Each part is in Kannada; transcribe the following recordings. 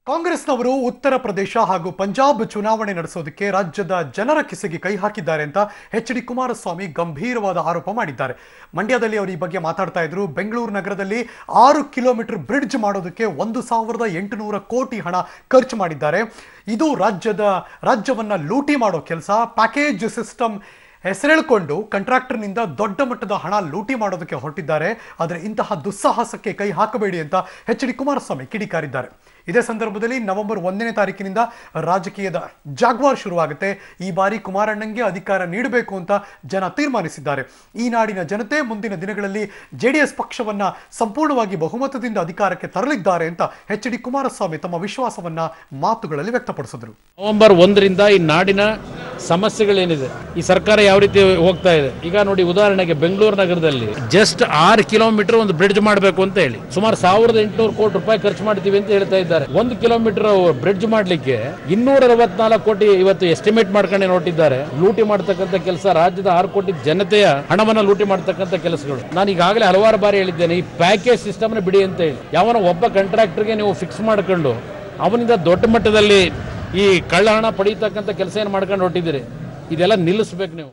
ಕಾಂಗ್ರೆಸ್ನವರು ಉತ್ತರ ಪ್ರದೇಶ ಹಾಗೂ ಪಂಜಾಬ್ ಚುನಾವಣೆ ನಡೆಸೋದಕ್ಕೆ ರಾಜ್ಯದ ಜನರ ಕಿಸೆಗೆ ಕೈ ಹಾಕಿದ್ದಾರೆ ಅಂತ ಎಚ್ ಡಿ ಕುಮಾರಸ್ವಾಮಿ ಗಂಭೀರವಾದ ಆರೋಪ ಮಾಡಿದ್ದಾರೆ ಮಂಡ್ಯದಲ್ಲಿ ಅವರು ಈ ಬಗ್ಗೆ ಮಾತಾಡ್ತಾ ಇದ್ರು ಬೆಂಗಳೂರು ನಗರದಲ್ಲಿ ಆರು ಕಿಲೋಮೀಟರ್ ಬ್ರಿಡ್ಜ್ ಮಾಡೋದಕ್ಕೆ ಒಂದು ಸಾವಿರದ ಎಂಟುನೂರ ಕೋಟಿ ಹಣ ಖರ್ಚು ಮಾಡಿದ್ದಾರೆ ಇದು ರಾಜ್ಯದ ರಾಜ್ಯವನ್ನ ಲೂಟಿ ಮಾಡೋ ಕೆಲಸ ಪ್ಯಾಕೇಜ್ ಸಿಸ್ಟಮ್ ಹೆಸರೇಳ್ಕೊಂಡು ಕಾಂಟ್ರಾಕ್ಟರ್ನಿಂದ ದೊಡ್ಡ ಮಟ್ಟದ ಹಣ ಲೂಟಿ ಮಾಡೋದಕ್ಕೆ ಹೊರಟಿದ್ದಾರೆ ಆದರೆ ಇಂತಹ ದುಸ್ಸಾಹಸಕ್ಕೆ ಕೈ ಹಾಕಬೇಡಿ ಅಂತ ಎಚ್ ಡಿ ಕುಮಾರಸ್ವಾಮಿ ಕಿಡಿಕಾರಿದ್ದಾರೆ ಇದೇ ಸಂದರ್ಭದಲ್ಲಿ ನವೆಂಬರ್ ಒಂದನೇ ತಾರೀಕಿನಿಂದ ರಾಜಕೀಯದ ಜಾಗ್ವಾರ್ ಶುರುವಾಗುತ್ತೆ ಈ ಬಾರಿ ಕುಮಾರಣ್ಣಂಗೆ ಅಧಿಕಾರ ನೀಡಬೇಕು ಅಂತ ಜನ ತೀರ್ಮಾನಿಸಿದ್ದಾರೆ ಈ ನಾಡಿನ ಜನತೆ ಮುಂದಿನ ದಿನಗಳಲ್ಲಿ ಜೆಡಿಎಸ್ ಪಕ್ಷವನ್ನ ಸಂಪೂರ್ಣವಾಗಿ ಬಹುಮತದಿಂದ ಅಧಿಕಾರಕ್ಕೆ ತರಲಿದ್ದಾರೆ ಅಂತ ಎಚ್ ಡಿ ಕುಮಾರಸ್ವಾಮಿ ತಮ್ಮ ವಿಶ್ವಾಸವನ್ನ ಮಾತುಗಳಲ್ಲಿ ವ್ಯಕ್ತಪಡಿಸಿದರು ನವೆಂಬರ್ ಒಂದರಿಂದ ಈ ನಾಡಿನ ಸಮಸ್ಯೆಗಳೇನಿದೆ ಈ ಸರ್ಕಾರ ಯಾವ ರೀತಿ ಹೋಗ್ತಾ ಇದೆ ಈಗ ನೋಡಿ ಉದಾಹರಣೆಗೆ ಬೆಂಗಳೂರು ನಗರದಲ್ಲಿ ಜಸ್ಟ್ ಆರು ಕಿಲೋಮೀಟರ್ ಒಂದು ಬ್ರಿಡ್ಜ್ ಮಾಡಬೇಕು ಅಂತ ಹೇಳಿ ಸುಮಾರು ಸಾವಿರದ ಎಂಟುನೂರು ಕೋಟಿ ರೂಪಾಯಿ ಖರ್ಚು ಮಾಡ್ತೀವಿ ಅಂತ ಹೇಳ್ತಾ ಇದ್ದಾರೆ ಒಂದು ಕಿಲೋಮೀಟರ್ ಬ್ರಿಡ್ಜ್ ಮಾಡ್ಲಿಕ್ಕೆ ಇನ್ನೂರ ಅರವತ್ನಾಲ್ಕು ಕೋಟಿ ಇವತ್ತು ಎಸ್ಟಿಮೇಟ್ ಮಾಡ್ಕೊಂಡು ನೋಟಿದ್ದಾರೆ ಲೂಟಿ ಮಾಡ್ತಕ್ಕಂಥ ಕೆಲಸ ರಾಜ್ಯದ ಆರು ಕೋಟಿ ಜನತೆಯ ಹಣವನ್ನ ಲೂಟಿ ಮಾಡ್ತಕ್ಕಂಥ ಕೆಲಸಗಳು ನಾನು ಈಗಾಗಲೇ ಹಲವಾರು ಬಾರಿ ಹೇಳಿದ್ದೇನೆ ಈ ಪ್ಯಾಕೇಜ್ ಸಿಸ್ಟಮ್ನ ಬಿಡಿ ಅಂತ ಹೇಳಿ ಯಾವನ ಒಬ್ಬ ಕಾಂಟ್ರಾಕ್ಟರ್ಗೆ ನೀವು ಫಿಕ್ಸ್ ಮಾಡ್ಕೊಂಡು ಅವನಿಂದ ದೊಡ್ಡ ಮಟ್ಟದಲ್ಲಿ ಈ ಕಳ್ಳ ಹಣ ಪಡೀತಕ್ಕಂಥ ಕೆಲಸ ಏನು ಮಾಡ್ಕೊಂಡು ಹೊಟ್ಟಿದ್ದೀರಿ ಇದೆಲ್ಲ ನಿಲ್ಲಿಸ್ಬೇಕು ನೀವು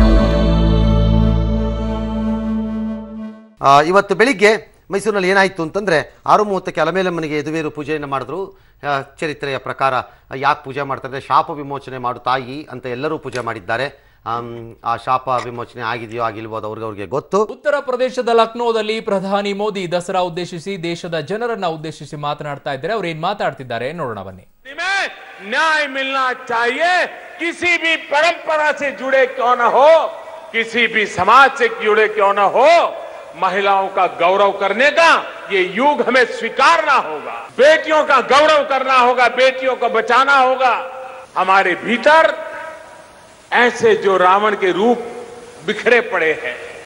ಆ, ಇವತ್ತು ಬೆಳಿಗ್ಗೆ ಮೈಸೂರಿನಲ್ಲಿ ಏನಾಯಿತು ಅಂತಂದರೆ ಆರು ಮೂವತ್ತಕ್ಕೆ ಅಲಮೇಲಮ್ಮನಿಗೆ ಯದುವೀರು ಪೂಜೆಯನ್ನು ಮಾಡಿದ್ರು ಆ, ಚರಿತ್ರೆಯ ಪ್ರಕಾರ ಯಾಕೆ ಪೂಜೆ ಮಾಡ್ತಾರೆ ಶಾಪ ವಿಮೋಚನೆ ಮಾಡು ತಾಯಿ ಅಂತ ಎಲ್ಲರೂ ಪೂಜೆ ಮಾಡಿದ್ದಾರೆ ಆಮ್, ಆ ಶಾಪ ವಿಮೋಚನೆ ಆಗಿದೆಯೋ ಆಗಿಲ್ವೋ ಅದು ಅವ್ರಿಗೆ ಅವ್ರಿಗೆ ಗೊತ್ತು ಉತ್ತರ ಪ್ರದೇಶದ ಲಕ್ನೋದಲ್ಲಿ ಪ್ರಧಾನಿ ಮೋದಿ ದಸರಾ ಉದ್ದೇಶಿಸಿ ದೇಶದ ಜನರನ್ನ ಉದ್ದೇಶಿಸಿ ಮಾತನಾಡ್ತಾ ಇದ್ದಾರೆ ಅವ್ರು ಏನ್ ಮಾತಾಡ್ತಿದ್ದಾರೆ ನೋಡೋಣ ಬನ್ನಿ में न्याय मिलना चाहिए किसी भी परंपरा से जुड़े क्यों न हो किसी भी समाज से जुड़े क्यों न हो महिलाओं का गौरव करने का ये युग हमें स्वीकारना होगा बेटियों का गौरव करना होगा बेटियों को बचाना होगा हमारे भीतर ऐसे जो रावण के रूप बिखरे पड़े हैं